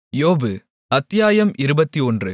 யோபு அத்தியாயம் இருபத்தொன்று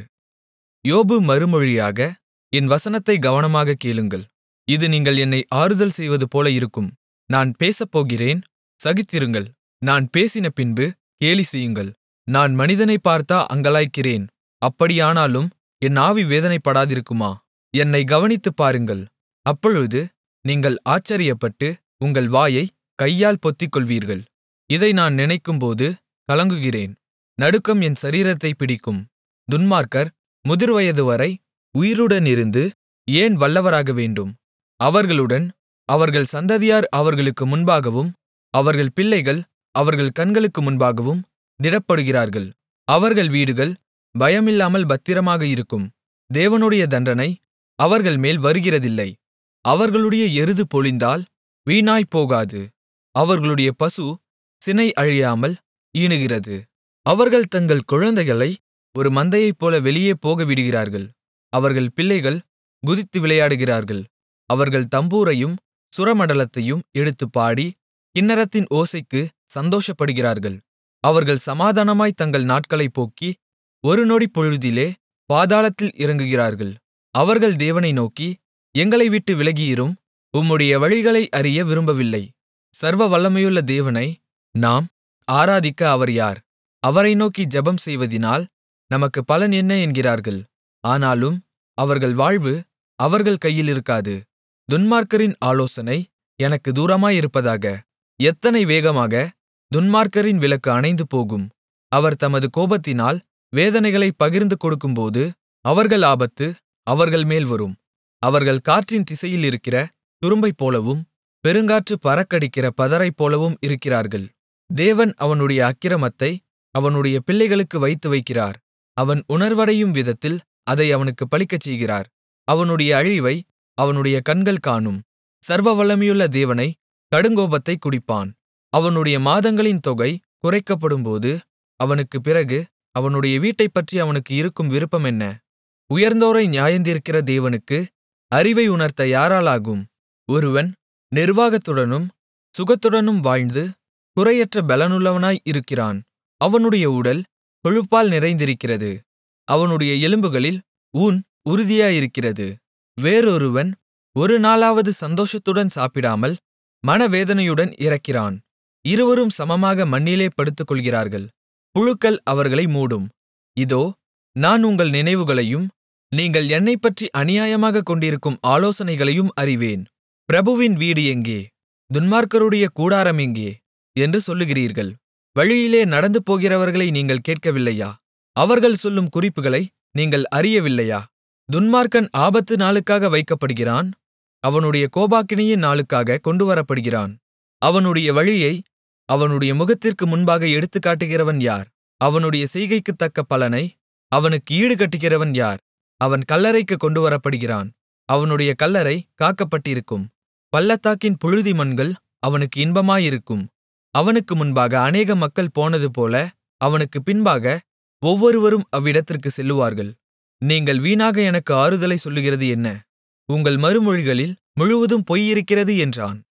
யோபு மறுமொழியாக என் வசனத்தைக் கவனமாகக் கேளுங்கள் இது நீங்கள் என்னை ஆறுதல் செய்வதுபோல இருக்கும் நான் பேசப்போகிறேன் சகித்திருங்கள் நான் பேசினபின்பு கேலிசெய்யுங்கள் நான் மனிதனைப் பார்த்தா அங்கலாய்க்கிறேன் அப்படியானாலும் என் ஆவி வேதனைப்படாதிருக்குமா என்னைக் கவனித்துப் பாருங்கள் அப்பொழுது நீங்கள் ஆச்சரியப்பட்டு உங்கள் வாயைக் கையால் பொத்திக்கொள்வீர்கள் இதை நான் நினைக்கும்போது கலங்குகிறேன் நடுக்கம் என் சரீரத்தைப் பிடிக்கும் துன்மார்க்கர் முதிர்வயதுவரை உயிருடனிருந்து ஏன் வல்லவராகவேண்டும் அவர்களுடன் அவர்கள் சந்ததியார் அவர்களுக்கு முன்பாகவும் அவர்கள் பிள்ளைகள் அவர்கள் கண்களுக்கு முன்பாகவும் திடப்படுகிறார்கள் அவர்கள் வீடுகள் பயமில்லாமல் பத்திரமாக இருக்கும் தேவனுடைய தண்டனை அவர்கள்மேல் வருகிறதில்லை அவர்களுடைய எருது பொலிந்தால் வீணாய்ப்போகாது அவர்களுடைய பசு சினை அழியாமல் ஈனுகிறது அவர்கள் தங்கள் குழந்தைகளை ஒரு மந்தையைப்போல வெளியே போகவிடுகிறார்கள் அவர்கள் பிள்ளைகள் குதித்து விளையாடுகிறார்கள் அவர்கள் தம்புரையும் சுரமண்டலத்தையும் எடுத்துப் பாடி கின்னரத்தின் ஓசைக்கு சந்தோஷப்படுகிறார்கள் அவர்கள் சமாதானமாய்த் தங்கள் நாட்களைப் போக்கி ஒரு நொடிப்பொழுதிலே பாதாளத்தில் இறங்குகிறார்கள் அவர்கள் தேவனை நோக்கி எங்களை விட்டு விலகியிரும் உம்முடைய வழிகளை அறிய விரும்பவில்லை சர்வ வல்லமையுள்ள தேவனை நாம் ஆராதிக்க அவர் யார் அவரை நோக்கி ஜெபம் செய்வதினால் நமக்கு பலன் என்ன என்கிறார்கள் ஆனாலும் அவர்கள் வாழ்வு அவர்கள் கையிலிருக்காது துன்மார்க்கரின் ஆலோசனை எனக்கு தூரமாயிருப்பதாக எத்தனை வேகமாக துன்மார்க்கரின் விளக்கு அணைந்து போகும் அவர் தமது கோபத்தினால் வேதனைகளைப் பகிர்ந்து கொடுக்கும்போது அவர்கள் ஆபத்து அவர்கள்மேல் வரும் அவர்கள் காற்றின் திசையிலிருக்கிற துரும்பைப்போலவும் பெருங்காற்று பறக்கடிக்கிற பதரைப்போலவும் இருக்கிறார்கள் தேவன் அவனுடைய அக்கிரமத்தை அவனுடைய பிள்ளைகளுக்கு வைத்து வைக்கிறார் அவன் உணர்வடையும் விதத்தில் அதை அவனுக்குப் பலிக்கச்செய்கிறார் அவனுடைய அழிவை அவனுடைய கண்கள் காணும் சர்வவல்லமையுள்ள தேவனை கடுங்கோபத்தைக் குடிப்பான் அவனுடைய மாதங்களின் தொகை குறைக்கப்படும்போது அவனுக்குப் பிறகு அவனுடைய வீட்டைப்பற்றி அவனுக்கு இருக்கும் விருப்பம் என்ன உயர்ந்தோரை நியாயந்தீர்க்கிற தேவனுக்கு அறிவை உணர்த்த யாராலாகும் ஒருவன் நிர்வாகத்துடனும் சுகத்துடனும் வாழ்ந்து குறையற்ற பெலனுள்ளவனாய் இருக்கிறான் அவனுடைய உடல் கொழுப்பால் நிறைந்திருக்கிறது அவனுடைய எலும்புகளில் ஊன் உறுதியாயிருக்கிறது வேறொருவன் ஒரு நாளாவது சந்தோஷத்துடன் சாப்பிடாமல் மனவேதனையுடன் இறக்கிறான் இருவரும் சமமாக மண்ணிலே படுத்துக்கொள்கிறார்கள் புழுக்கள் அவர்களை மூடும் இதோ நான் உங்கள் நினைவுகளையும் நீங்கள் என்னைப்பற்றி அநியாயமாகக் கொண்டிருக்கும் ஆலோசனைகளையும் அறிவேன் பிரபுவின் வீடு எங்கே துன்மார்க்கருடைய கூடாரம் எங்கே என்று சொல்லுகிறீர்கள் வழியிலே நடந்து போகிறவர்களை நீங்கள் கேட்கவில்லையா அவர்கள் சொல்லும் குறிப்புகளை நீங்கள் அறியவில்லையா துன்மார்க்கன் ஆபத்து நாளுக்காக வைக்கப்படுகிறான் அவனுடைய கோபாக்கினியின் நாளுக்காக கொண்டுவரப்படுகிறான் அவனுடைய வழியை அவனுடைய முகத்திற்கு முன்பாக எடுத்துக்காட்டுகிறவன் யார் அவனுடைய செய்கைக்குத் தக்க பலனை அவனுக்கு ஈடுகட்டுகிறவன் யார் அவன் கல்லறைக்கு கொண்டுவரப்படுகிறான் அவனுடைய கல்லறை காக்கப்பட்டிருக்கும் பள்ளத்தாக்கின் புழுதி மண்கள் அவனுக்கு இன்பமாயிருக்கும் அவனுக்கு முன்பாக அநேக மக்கள் போனதுபோல அவனுக்குப் பின்பாக ஒவ்வொருவரும் அவ்விடத்திற்கு செல்லுவார்கள் நீங்கள் வீணாக எனக்கு ஆறுதலை சொல்லுகிறது என்ன உங்கள் மறுமொழிகளில் முழுவதும் பொய் இருக்கிறது என்றான்